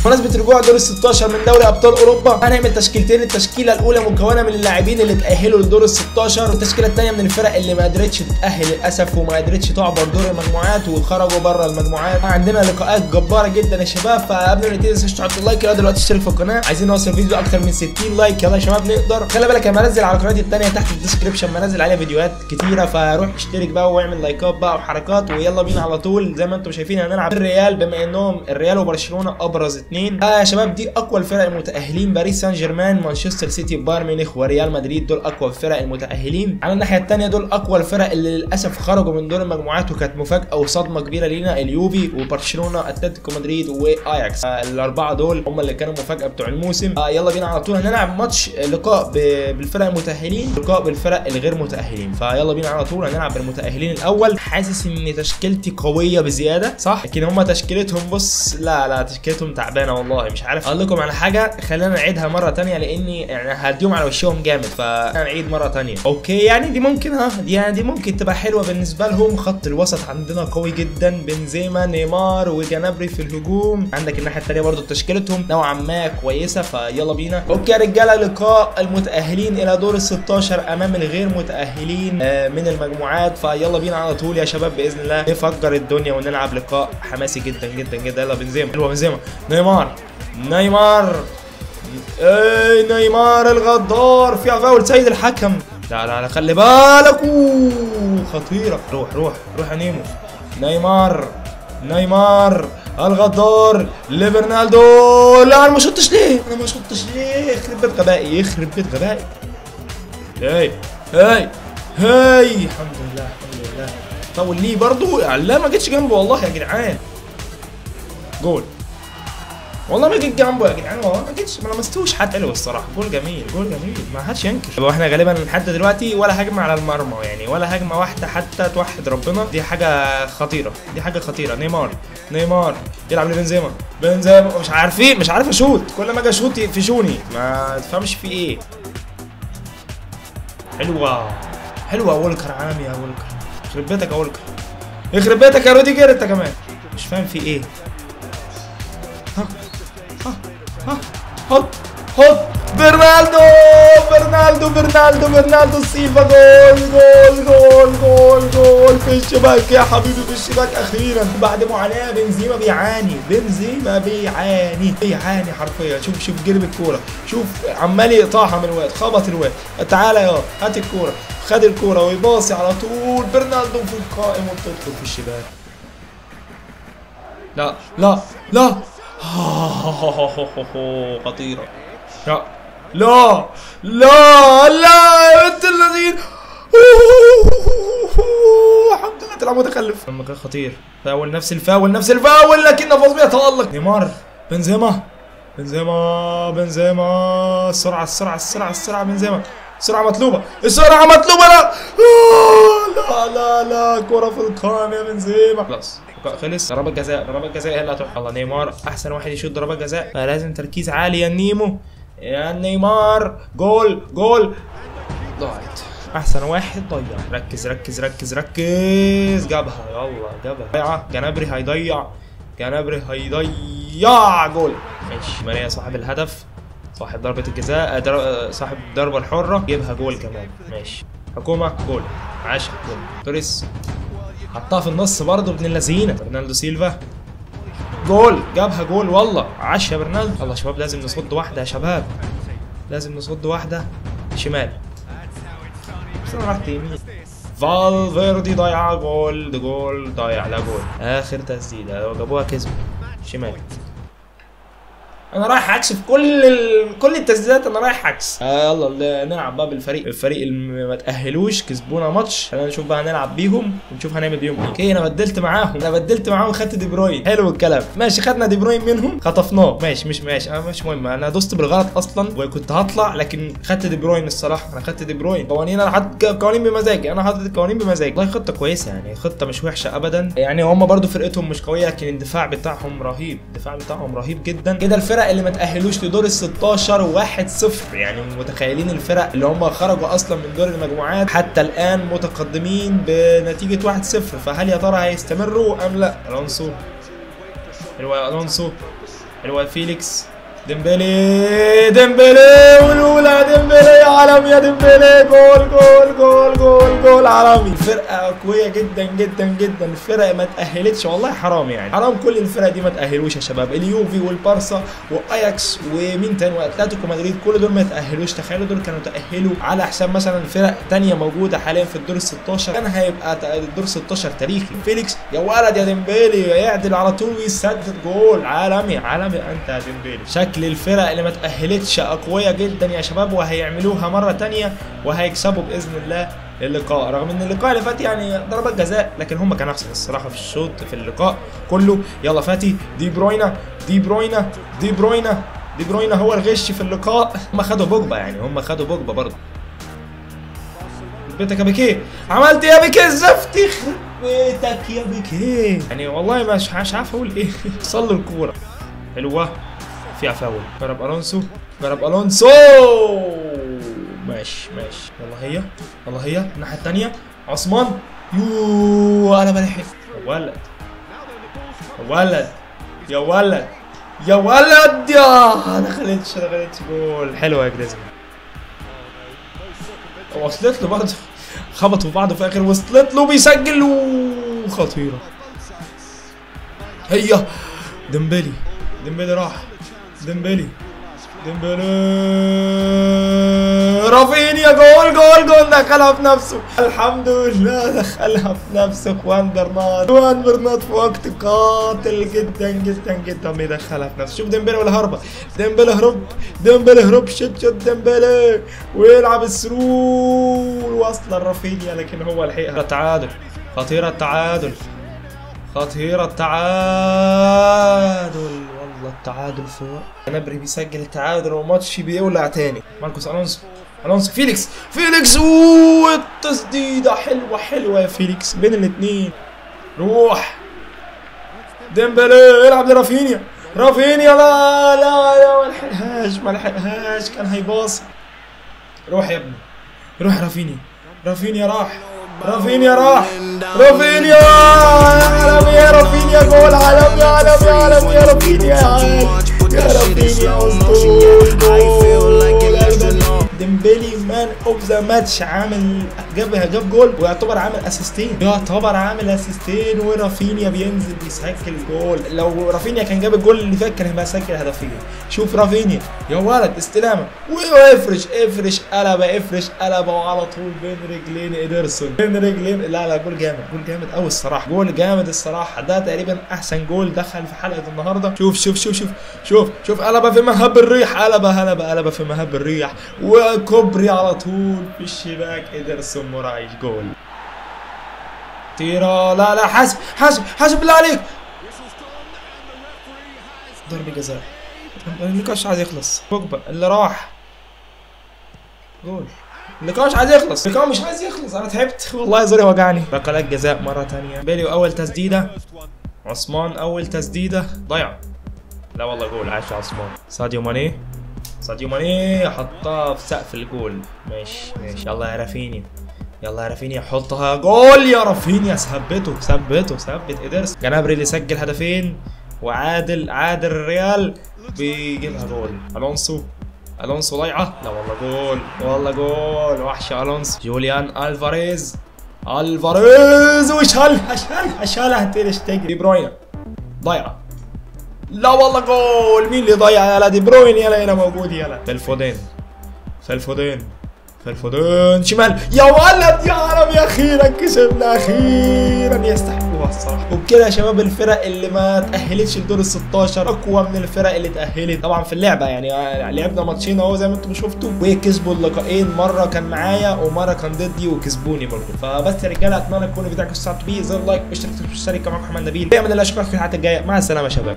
بمناسبه رجوع دور ال 16 من دوري ابطال اوروبا هنعمل تشكيلتين التشكيله الاولى مكونه من اللاعبين اللي تاهلوا لدور ال 16 والتشكيله الثانيه من الفرق اللي ما قدرتش تتاهل للاسف وما قدرتش تعبر دور المجموعات وخرجوا بره المجموعات عندنا لقاءات جباره جدا يا شباب فقبل ما نبتدي تنساش تحط اللايك يلا دلوقتي اشترك في القناه عايزين نوصل فيديو اكتر من 60 لايك يلا يا شباب نقدر خلي بالك انا منزل على قناتي الثانيه تحت الديسكربشن منزل عليها فيديوهات كتيره فروح اشترك بقى واعمل لايكات بقى وحركات ويلا بينا على طول زي ما انتم شايفين هنلعب الريال بما انهم الريال وبرشلونه ابرز اثنين آه يا شباب دي اقوى الفرق المتاهلين باريس سان جيرمان مانشستر سيتي بايرن ميونخ وريال مدريد دول اقوى الفرق المتاهلين على الناحيه الثانيه دول اقوى الفرق اللي للاسف خرجوا من دور المجموعات وكانت مفاجاه وصدمه كبيره لينا اليوفي وبرشلونه اتلتيكو مدريد واياكس آه الاربعه دول هم اللي كانوا مفاجاه بتوع الموسم آه يلا بينا على طول هنلعب ماتش لقاء ب- بالفرق المتاهلين لقاء بالفرق الغير متاهلين فيلا بينا على طول هنلعب بالمتاهلين الاول حاسس ان تشكيلتي قويه بزياده صح لكن هم تشكيلتهم بص لا لا تشكيلتهم تعبانه والله مش عارف اقول لكم على حاجه خلينا نعيدها مره تانية لاني يعني هديهم على وشهم جامد فنعيد مره تانية اوكي يعني دي ممكن ها دي يعني دي ممكن تبقى حلوه بالنسبه لهم خط الوسط عندنا قوي جدا بنزيما نيمار وجنابري في الهجوم عندك الناحيه التانية برضو تشكيلتهم نوعا ما كويسه فيلا بينا اوكي يا رجاله لقاء المتاهلين الى دور ال 16 امام الغير متاهلين آه، من المجموعات فيلا بينا على طول يا شباب باذن الله نفجر الدنيا ونلعب لقاء حماسي جدا جدا جدا يلا بنزيما حلوه بنزيما نيمار نيمار اي نيمار الغدار فيها فاول سيد الحكم لا لا لا خلي بالك أوه، خطيره روح روح روح يا نيمو نيمار نيمار الغدار لبرنالدو لا انا ما شطش ليه انا ما شطش ليه يخرب بيت غبائي يخرب بيت غبائي هاي هاي هاي الحمد لله الحمد لله طول ليه برضو لا ما جيتش جنبه والله يا جدعان جول والله ما جيت جنبه يا جدعان والله ما جيتش ما لمستوش حتى حلو الصراحه جول جميل جول جميل ما حدش ينكر طب احنا غالبا لحد دلوقتي ولا هجمه على المرمى يعني ولا هجمه واحده حتى توحد ربنا دي حاجه خطيره دي حاجه خطيره نيمار نيمار يلعب لبنزيما بنزيما مش عارفين مش عارف اشوط كل ما اجي اشوط يقفشوني ما تفهمش في ايه حلوه حلوه وولكر عالمي يا وولكر يخرب بيتك يا وولكر يخرب بيتك يا روديجر انت كمان مش فاهم في ايه ها ها ها حط حط برنالدو برنالدو برنالدو برنالدو سيلفا جول جول جول جول جول في الشباك يا حبيبي في الشباك اخيرا بعد معاناه بنزيما بيعاني بنزيما بيعاني بيعاني حرفيا شوف شوف جرب الكوره شوف عمال يقطعها من الواد خبط الواد تعالى يا هات الكوره خد الكوره ويباصي على طول برنالدو في القائم وبتدخل في الشباك لا لا لا خطيرة لا لا لا لا يا بنت الذين الحمد لله طلع متخلف لما كان خطير فاول نفس الفاول نفس الفاول لكن نفاذ بيتألق نيمار بنزيما بنزيما بنزيما السرعة السرعة السرعة السرعة بنزيما السرعة مطلوبة السرعة مطلوبة لا لا لا لا كرة في القائم يا بنزيما خلاص خلص ضربات جزاء ضربات جزاء هي اللي هتروح الله نيمار احسن واحد يشوط ضربات جزاء فلازم تركيز عالي يا نيمو يا نيمار جول جول ضاعت احسن واحد ضيع ركز ركز ركز ركز جابها يلا جابها ضيعه جنابري هيضيع جنابري هيضيع جول ماشي ماريا صاحب الهدف صاحب ضربة الجزاء در... صاحب الضربة الحرة جيبها جول كمان ماشي حكومة جول عاشر جول توريس حطها في النص برضه ابن اللذينه برنالدو سيلفا جول جابها جول والله عاش يا برنالدو يلا يا شباب لازم نصد واحده يا شباب لازم نصد واحده شمال بس انا رحت يمين فالفيردي ضيع جول ده جول ضيع لا جول اخر تسديده لو جابوها كسبوا شمال انا رايح عكس في كل ال... كل التسديدات انا رايح عكس آه يلا نلعب بقى بالفريق الفريق اللي ما تاهلوش كسبونا ماتش خلينا نشوف بقى هنلعب بيهم ونشوف هنعمل بيهم ايه اوكي انا بدلت معاهم انا بدلت معاهم خدت دي بروين حلو الكلام ماشي خدنا دي بروين منهم خطفناه ماشي مش ماشي انا مش مهم انا دوست بالغلط اصلا وكنت هطلع لكن خدت دي بروين الصراحه انا خدت دي بروين قوانين انا حاطط قوانين بمزاجي انا حاطط القوانين بمزاجي والله خطه كويسه يعني خطه مش وحشه ابدا يعني هم برضو فرقتهم مش قويه لكن الدفاع بتاعهم رهيب الدفاع بتاعهم رهيب جدا كده الفرق اللي ما تاهلوش لدور ال 16 1-0 يعني متخيلين الفرق اللي هم خرجوا اصلا من دور المجموعات حتى الان متقدمين بنتيجه 1-0 فهل يا ترى هيستمروا ام لا الونسو حلوه يا الونسو حلوه فيليكس ديمبلي ديمبلي والاولى ديمبلي يا عالم يا ديمبلي جول جول جول جول جول عالمي فرقه قويه جدا جدا جدا الفرق ما تاهلتش والله حرام يعني حرام كل الفرق دي ما تاهلوش يا شباب اليوفي والبارسا واياكس ومين تاني واتلتيكو مدريد كل دول ما تاهلوش تخيلوا دول كانوا تاهلوا على حساب مثلا فرق تانية موجوده حاليا في الدور ال 16 كان هيبقى ت- الدور 16 تاريخي فيليكس يا ولد يا ديمبلي يعدل على طول ويسدد جول عالمي عالمي انت يا ديمبلي شكل الفرق اللي ما تاهلتش قويه جدا يا شباب وهيعملوها مره تانية وهيكسبوا باذن الله اللقاء رغم ان اللقاء اللي فات يعني ضربات جزاء لكن هم كانوا احسن الصراحه في الشوط في اللقاء كله يلا فاتي دي بروينا دي بروينا دي بروينا دي بروينا هو الغش في اللقاء هم خدوا بوجبا يعني هم خدوا بوجبا برضه بيتك يا بيكيه عملت إيه يا بيكيه الزفت يخرب بيتك يا بيكيه يعني والله مش مش عارف اقول ايه صلوا الكوره حلوه فيها فاول جرب الونسو جرب الونسو ماشي ماشي يلا هي يلا هي الناحيه الثانيه عثمان يو انا بلحق يا ولد يا ولد يا ولد يا ولد يا دخلتش دخلتش جول حلوه يا جريزمان وصلت له برضه خبطوا في بعض في الاخر وصلت له بيسجل وخطيره هي ديمبلي ديمبلي راح ديمبلي ديمبلي رافينيا جول جول جول دخلها في نفسه الحمد لله دخلها في نفسه خوان برنات خوان برنات في وقت قاتل جدا جدا جدا بيدخلها في نفسه شوف ديمبلي ولا هربة ديمبلي هرب ديمبلي هرب شت شت ديمبلي ويلعب السرور واصلا رافينيا لكن هو لحقها تعادل خطيرة التعادل خطيرة التعادل والله التعادل في وقت نبري بيسجل التعادل وماتش بيولع تاني ماركوس الونسو الونسو فيليكس فيليكس والتسديدة حلوة حلوة يا فيليكس بين الاتنين روح ديمبلي يلعب لرافينيا رافينيا لا لا لا ما لحقهاش ما لحقهاش كان هيباص روح يا ابني روح رافينيا رافينيا راح رافينيا راح رافينيا يا عالم يا رافينيا جول عالم يا عالم يا عالم يا رافينيا يا عالم يا رافينيا اسطول جول ديمبلي مان اوف ذا ماتش عامل جاب جاب جول ويعتبر عامل اسيستين يعتبر عامل اسيستين ورافينيا بينزل بيسجل جول لو رافينيا كان جاب الجول اللي فات كان هيبقى سجل هدفين شوف رافينيا يا ولد استلامه وافرش افرش قلبه افرش قلبه وعلى طول بين رجلين ادرسون بين رجلين لا لا جول جامد جول جامد قوي الصراحه جول جامد الصراحه ده تقريبا احسن جول دخل في حلقه النهارده شوف شوف شوف شوف شوف شوف قلبه في مهب الريح قلبه قلبه قلبه في مهب الريح وكوبري على طول في الشباك ادرسون مراعيش جول تيرا لا لا حاسب حاسب حاسب بالله عليك ضربة جزاء النقاش عايز يخلص بوجبا اللي راح جول اللقاء مش عايز يخلص اللقاء مش عايز يخلص انا تعبت والله زوري وجعني ركلات جزاء مره تانية بيلي اول تسديده عثمان اول تسديده ضيع لا والله جول عاش يا عثمان ساديو ماني ساديو ماني حطها في سقف الجول ماشي ماشي يلا يا رافينيا يلا يا رافينيا حطها جول يا رافينيا ثبته ثبته ثبت ادرس جنابري اللي سجل هدفين وعادل عادل الريال بيجيبها جول الونسو الونسو ضيعه لا والله جول والله جول وحش الونسو جوليان الفاريز الفاريز وشالها شالها شالها تير شتيجن دي بروين ضيعه لا والله جول مين اللي ضيع يلا دي بروين يلا هنا موجود يلا فالفودين فالفودين فالفودين شمال يا ولد يا عالم يا اخيرا كسبنا اخيرا يستحقوها الصراحه وبكده يا شباب الفرق اللي ما تاهلتش لدور ال 16 اقوى من الفرق اللي تاهلت طبعا في اللعبه يعني لعبنا ماتشين اهو زي ما انتم شفتوا وكسبوا اللقاءين مره كان معايا ومره كان ضدي وكسبوني برضه فبس يا رجاله اتمنى تكونوا الفيديو عجبكم استمتعتوا بيه زر لايك واشترك في الشركه معاكم محمد نبيل دايما الله اشوفكم في الحلقات الجايه مع السلامه يا شباب